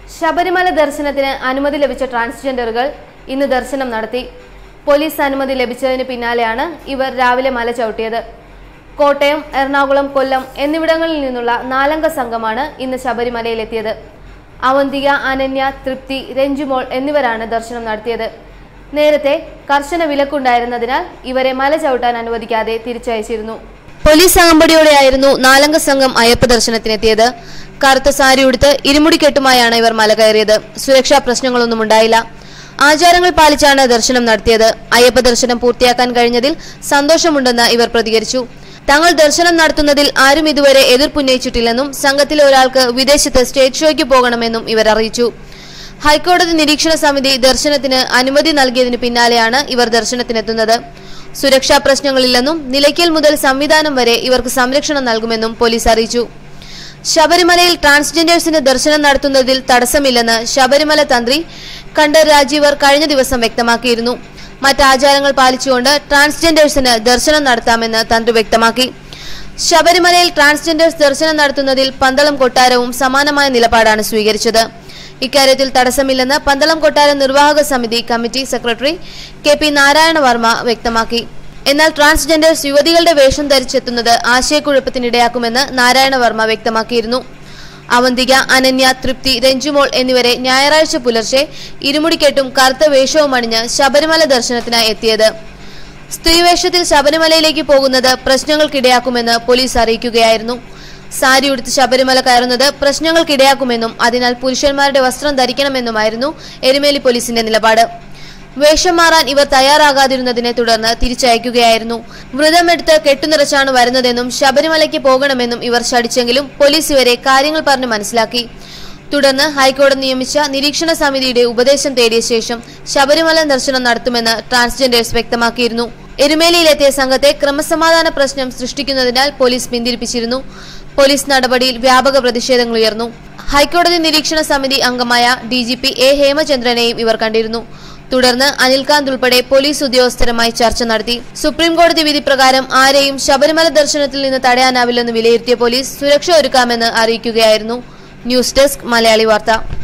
ശബരിമല ദർശനത്തിന് അനുമതി ലഭിച്ച ട്രാൻസ്ജെൻഡറുകൾ ഇന്ന് ദർശനം നടത്തി പോലീസ് അനുമതി ലഭിച്ചതിന് പിന്നാലെയാണ് ഇവർ രാവിലെ മല ചവിട്ടിയത് കോട്ടയം എറണാകുളം കൊല്ലം എന്നിവിടങ്ങളിൽ നിന്നുള്ള നാലംഗ സംഘമാണ് ഇന്ന് ശബരിമലയിലെത്തിയത് അവന്തിക അനന്യ തൃപ്തി രഞ്ജുമോൾ എന്നിവരാണ് ദർശനം നടത്തിയത് നേരത്തെ കർശന വിലക്കുണ്ടായിരുന്നതിനാൽ ഇവരെ മല ചവിട്ടാൻ അനുവദിക്കാതെ തിരിച്ചയച്ചിരുന്നു പോലീസ് അകമ്പടിയോടെയായിരുന്നു നാലംഗ സംഘം അയ്യപ്പ ദർശനത്തിനെത്തിയത് കറുത്ത സാരി ഉടുത്ത് ഇരുമുടിക്കെട്ടുമായാണ് ഇവർ മല കയറിയത് സുരക്ഷാ പ്രശ്നങ്ങളൊന്നും ഉണ്ടായില്ല ആചാരങ്ങൾ പാലിച്ചാണ് ദർശനം നടത്തിയത് അയ്യപ്പ ദർശനം പൂർത്തിയാക്കാൻ കഴിഞ്ഞതിൽ സന്തോഷമുണ്ടെന്ന് ഇവർ പ്രതികരിച്ചു തങ്ങൾ ദർശനം നടത്തുന്നതിൽ ആരും ഇതുവരെ എതിർപ്പുന്നയിച്ചിട്ടില്ലെന്നും സംഘത്തിലെ ഒരാൾക്ക് വിദേശത്ത് സ്റ്റേറ്റ് ഷോയ്ക്ക് പോകണമെന്നും ഇവർ അറിയിച്ചു ഹൈക്കോടതി നിരീക്ഷണ സമിതി ദർശനത്തിന് അനുമതി നൽകിയതിന് പിന്നാലെയാണ് ഇവർ ദർശനത്തിനെത്തുന്നത് സുരക്ഷാ പ്രശ്നങ്ങളില്ലെന്നും നിലയ്ക്കൽ മുതൽ സംവിധാനം വരെ ഇവർക്ക് സംരക്ഷണം നൽകുമെന്നും പോലീസ് അറിയിച്ചു ശബരിമലയിൽ ട്രാൻസ്ജെൻഡേഴ്സിന് ദർശനം നടത്തുന്നതിൽ തടസ്സമില്ലെന്ന് ശബരിമല തന്ത്രി കണ്ഠർ രാജീവർ കഴിഞ്ഞ ദിവസം വ്യക്തമാക്കിയിരുന്നു മറ്റാചാരങ്ങൾ പാലിച്ചുകൊണ്ട് ട്രാൻസ്ജെൻഡേഴ്സിന് ദർശനം നടത്താമെന്ന് തന്ത്രി വ്യക്തമാക്കി ശബരിമലയിൽ ട്രാൻസ്ജെൻഡേഴ്സ് ദർശനം നടത്തുന്നതിൽ പന്തളം കൊട്ടാരവും സമാനമായ നിലപാടാണ് സ്വീകരിച്ചത് ഇക്കാര്യത്തിൽ തടസ്സമില്ലെന്ന് പന്തളം കൊട്ടാരം നിർവാഹക സമിതി committee secretary K P Narayana Varma വ്യക്തമാക്കി എന്നാൽ ട്രാൻസ്ജെൻഡേഴ്സ് യുവതികളുടെ വേഷം ധരിച്ചെത്തുന്നത് ആശയക്കുഴപ്പത്തിനിടയാക്കുമെന്ന് നാരായണ വർമ്മ വ്യക്തമാക്കിയിരുന്നു അവന്തിക അനന്യ തൃപ്തി രഞ്ജുമോൾ എന്നിവരെ ഞായറാഴ്ച പുലർച്ചെ ഇരുമുടിക്കെട്ടും കറുത്ത വേഷവും അണിഞ്ഞ് ശബരിമല ദർശനത്തിനായി എത്തിയത് സ്ത്രീവേഷത്തിൽ ശബരിമലയിലേക്ക് പോകുന്നത് പ്രശ്നങ്ങൾക്കിടയാക്കുമെന്ന് പോലീസ് അറിയിക്കുകയായിരുന്നു സാരി ഉടുത്ത് ശബരിമല കയറുന്നത് പ്രശ്നങ്ങൾക്കിടയാക്കുമെന്നും അതിനാൽ പുരുഷന്മാരുടെ വസ്ത്രം ധരിക്കണമെന്നുമായിരുന്നു എരുമേലി പോലീസിന്റെ നിലപാട് വേഷം മാറാൻ ഇവർ തയ്യാറാകാതിരുന്നതിനെ തുടർന്ന് തിരിച്ചയക്കുകയായിരുന്നു വ്രതമെടുത്ത് കെട്ടുനിറച്ചാണ് വരുന്നതെന്നും ശബരിമലയ്ക്ക് പോകണമെന്നും ഇവർ ശടിച്ചെങ്കിലും പോലീസ് ഇവരെ കാര്യങ്ങൾ പറഞ്ഞ് മനസ്സിലാക്കി തുടർന്ന് ഹൈക്കോടതി നിയമിച്ച നിരീക്ഷണ സമിതിയുടെ ഉപദേശം തേടിയ ശേഷം ശബരിമല ദർശനം നടത്തുമെന്ന് ട്രാൻസ്ജെൻഡേഴ്സ് വ്യക്തമാക്കിയിരുന്നു എരുമേലിയിലെത്തിയ സംഘത്തെ ക്രമസമാധാന പ്രശ്നം സൃഷ്ടിക്കുന്നതിനാൽ പോലീസ് പിന്തിരിപ്പിച്ചിരുന്നു പോലീസ് നടപടിയിൽ വ്യാപക പ്രതിഷേധങ്ങൾ ഉയർന്നു ഹൈക്കോടതി നിരീക്ഷണ സമിതി അംഗമായ ഡി ജി പി എ ഹേമചന്ദ്രനെയും ഇവർ കണ്ടിരുന്നു തുടർന്ന് അനിൽകാന്ത് ഉൾപ്പെടെ പോലീസ് ഉദ്യോഗസ്ഥരുമായി ചർച്ച നടത്തി സുപ്രീം കോടതി വിധി പ്രകാരം ആരെയും ശബരിമല ദർശനത്തിൽ നിന്ന് തടയാനാവില്ലെന്ന് വിലയിരുത്തിയ പോലീസ് സുരക്ഷ ഒരുക്കാമെന്ന് അറിയിക്കുകയായിരുന്നു ന്യൂസ് ഡെസ്ക് മലയാളി വാർത്ത